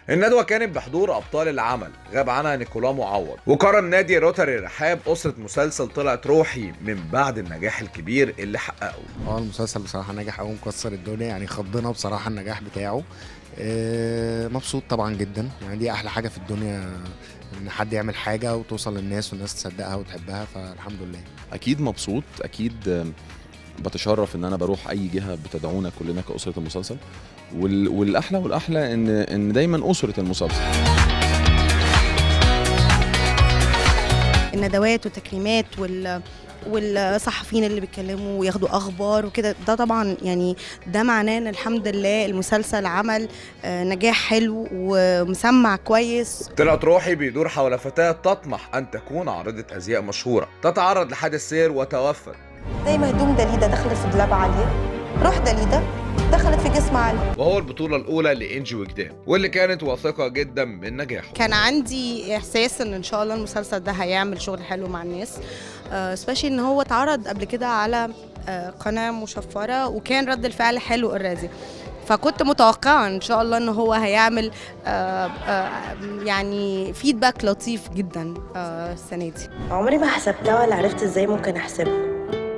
الندوة كانت بحضور أبطال العمل غاب عنها نيكولا معوض وقرر نادي روتري رحاب أسرة مسلسل طلعت روحي من بعد النجاح الكبير اللي حققه اه المسلسل بصراحة نجح أوي مكسر الدنيا يعني خضنا بصراحة النجاح بتاعه آه، مبسوط طبعا جدا يعني دي أحلى حاجة في الدنيا إن حد يعمل حاجة وتوصل للناس والناس تصدقها وتحبها فالحمد لله اكيد مبسوط اكيد آم، بتشرف ان انا بروح اي جهه بتدعونا كلنا كاسره المسلسل وال- والاحلى والاحلى ان ان دايما اسره المسلسل الندوات والتكريمات وال والصحفيين اللي بيتكلموا وياخدوا اخبار وكده ده طبعا يعني ده معناه ان الحمد لله المسلسل عمل آه، نجاح حلو ومسمع كويس طلعت روحي بيدور حول فتاة تطمح أن تكون عارضة أزياء مشهورة تتعرض لحادث سير وتوفت زي ما هدوم دليدا دخلت في دولاب عالية روح دليدا دخلت في جسم عالي وهو البطولة الأولى لإنجي وجدان واللي كانت واثقة جدا من نجاحه كان عندي احساس ان ان شاء الله المسلسل ده هيعمل شغل حلو مع الناس سبيشال ان هو اتعرض قبل كده على آه، قناه مشفره وكان رد الفعل حلو اوريدي فكنت متوقعه ان شاء الله ان هو هيعمل آه، آه، يعني فيدباك لطيف جدا آه، السنه دي عمري ما حسبتها ولا عرفت ازاي ممكن احسبها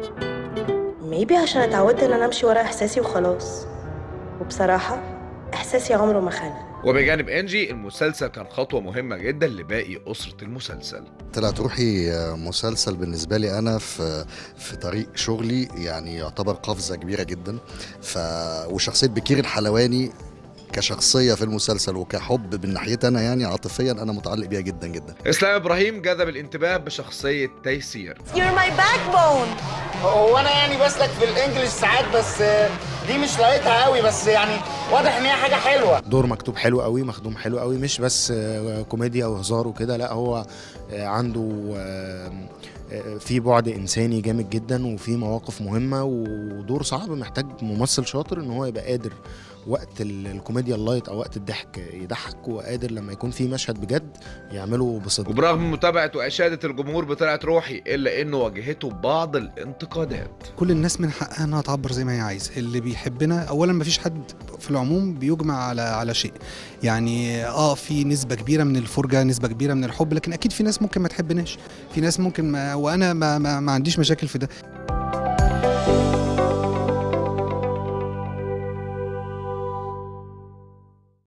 ميبي عشان اتعودت ان انا امشي ورا احساسي وخلاص وبصراحة احساسي عمره ما خان وبجانب إنجي المسلسل كان خطوة مهمة جدا لباقي أسرة المسلسل طلعت روحي مسلسل بالنسبة لي أنا في في طريق شغلي يعني يعتبر قفزة كبيرة جدا ف وشخصية بكير الحلواني كشخصية في المسلسل وكحب من ناحيتي أنا يعني عاطفيا أنا متعلق بيها جدا جدا إسلام إبراهيم جذب الانتباه بشخصية تيسير You're my backbone هو انا يعني بسلك في الانجليش ساعات بس آه، دي مش لاقيتها قوي بس يعني واضح ان هي حاجه حلوه دور مكتوب حلو قوي مخدوم حلو قوي مش بس آه، كوميديا وهزار وكده لا هو آه، عنده آه، آه، في بعد انساني جامد جدا وفي مواقف مهمه ودور صعب محتاج ممثل شاطر ان هو يبقى قادر وقت ال- الكوميديا اللايت او وقت الضحك يضحك وقادر لما يكون في مشهد بجد يعمله بصدق وبرغم متابعة وإشادة الجمهور بطلعت روحي إلا إنه واجهته بعض الانتقادات كل الناس من حقها انها تعبر زي ما هي عايزه اللي بيحبنا اولا ما فيش حد في العموم بيجمع على على شيء يعني اه في نسبه كبيره من الفرجه نسبه كبيره من الحب لكن اكيد في ناس ممكن ما تحبناش في ناس ممكن ما وانا ما, ما, ما عنديش مشاكل في ده